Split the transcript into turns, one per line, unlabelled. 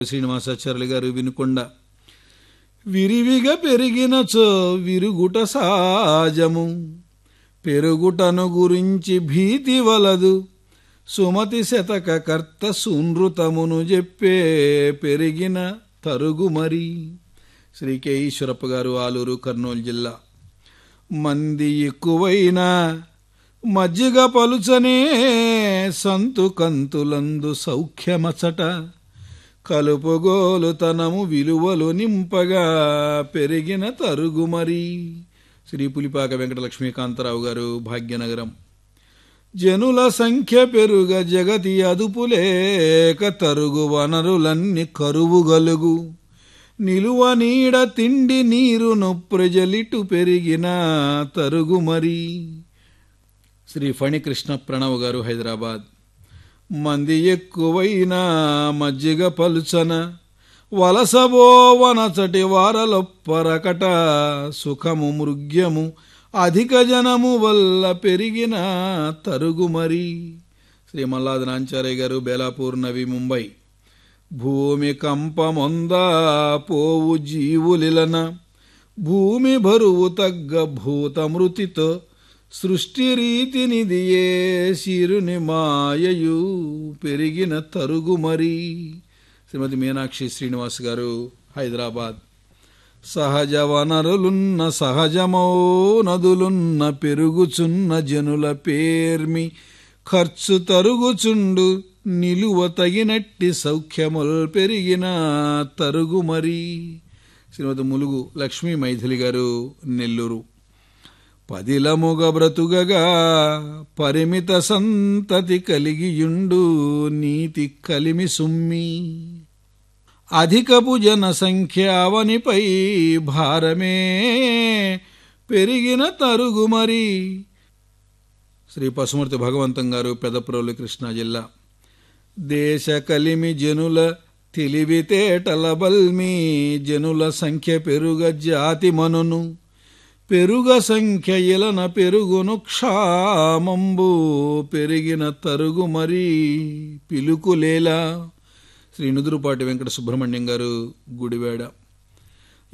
శ్రీనివాసాచార్యులు గారు వినుకొండ విరివిగా పెరిగినచో విరుగుట సాజము పెరుగుటను గురించి భీతి వలదు సుమతి శతక కర్త సునృతమును చెప్పే పెరిగిన తరుగు మరి శ్రీ కె ఈశ్వరప్ప గారు ఆలూరు కర్నూలు జిల్లా మంది ఎక్కువైనా మజ్జిగ పలుచనే సంతు కంతులందు సౌఖ్యమచట కలుపుగోలుతనము విలువలు నింపగా పెరిగిన తరుగు మరి శ్రీ పులిపాక వెంకట లక్ష్మీకాంతరావు గారు భాగ్యనగరం జనుల సంఖ్య పెరుగ జగతి అదుపులేక తరుగు వనరులన్నీ కరువుగలుగు నిలువ నీడ తిండి నీరును ప్రజలిటు పెరిగిన తరుగు మరి శ్రీ ఫణికృష్ణ ప్రణవ్ గారు హైదరాబాద్ మంది ఎక్కువైనా మజ్జిగ పలుచన వలసబోవనచటి వారలొప్పరకట సుఖము మృగ్యము అధిక జనము వల్ల పెరిగిన తరుగు మరి శ్రీ మల్లాది నాంచారయ్య గారు బేలాపూర్ నవి ముంబై భూమి కంపమొందా పోవు జీవులిలన భూమి బరువు తగ్గ భూతమృతితో సృష్టి రీతినిదియే శిరుని మాయయు పెరిగిన తరుగు మరి శ్రీమతి మీనాక్షి శ్రీనివాస్ గారు హైదరాబాద్ సహజ వనరులున్న సహజమో నదులున్న పెరుగుచున్న జనుల పేర్మి ఖర్చు తరుగుచుండు నిలువ తగినట్టి సౌఖ్యముల్ పెరిగిన తరుగు మరి శ్రీమతి ములుగు లక్ష్మీ మైథిలి గారు నెల్లూరు పదిలముగ బ్రతుగగా పరిమిత సంతతి కలిగియుండు నీతి కలిమి సుమ్మి అధికపు జనసంఖ్య అవనిపై భారమే పెరిగిన తరుగు మరి శ్రీ పశుమూర్తి భగవంతం గారు పెదప్రోలు కృష్ణా జిల్లా దేశ కలిమి జనుల తెలివితేటల బల్మి జనుల సంఖ్య పెరుగ జాతి మనును పెరుగ సంఖ్య ఇలన పెరుగును క్షామంబు పెరిగిన తరుగు మరీ పిలుకులేలా శ్రీ నుదురుపాటి వెంకట సుబ్రహ్మణ్యం గారు గుడివాడ